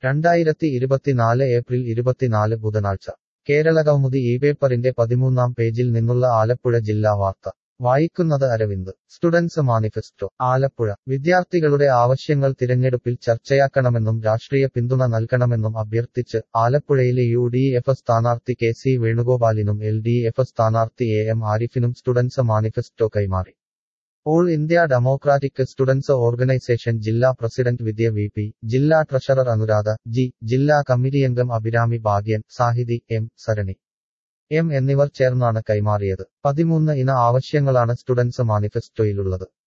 രണ്ടായിരത്തി ഇരുപത്തിനാല് ഏപ്രിൽ ഇരുപത്തിനാല് ബുധനാഴ്ച കേരളകൗമുദി ഈ പേപ്പറിന്റെ പതിമൂന്നാം പേജിൽ നിന്നുള്ള ആലപ്പുഴ ജില്ലാ വാർത്ത വായിക്കുന്നത് അരവിന്ദ് സ്റ്റുഡൻസ് മാനിഫെസ്റ്റോ ആലപ്പുഴ വിദ്യാർത്ഥികളുടെ ആവശ്യങ്ങൾ തിരഞ്ഞെടുപ്പിൽ ചർച്ചയാക്കണമെന്നും രാഷ്ട്രീയ പിന്തുണ നൽകണമെന്നും അഭ്യർത്ഥിച്ച് ആലപ്പുഴയിലെ യു ഡി എഫ് സ്ഥാനാർത്ഥി കെ സി വേണുഗോപാലിനും എൽ ഡി എഫ് സ്ഥാനാർത്ഥി എ എം ആരിഫിനും സ്റ്റുഡൻസ് മാനിഫെസ്റ്റോ കൈമാറി all India democratic students organisation ജില്ലാ പ്രസിഡന്റ് വിദ്യ വി പി ജില്ലാ ട്രഷറർ അനുരാധ ജി ജില്ലാ കമ്മിറ്റിയംഗം അഭിരാമി ഭാഗ്യൻ സാഹിതി എം സരണി എം എന്നിവർ ചേർന്നാണ് കൈമാറിയത് പതിമൂന്ന് ഇന ആവശ്യങ്ങളാണ് സ്റ്റുഡൻസ് മാനിഫെസ്റ്റോയിലുള്ളത്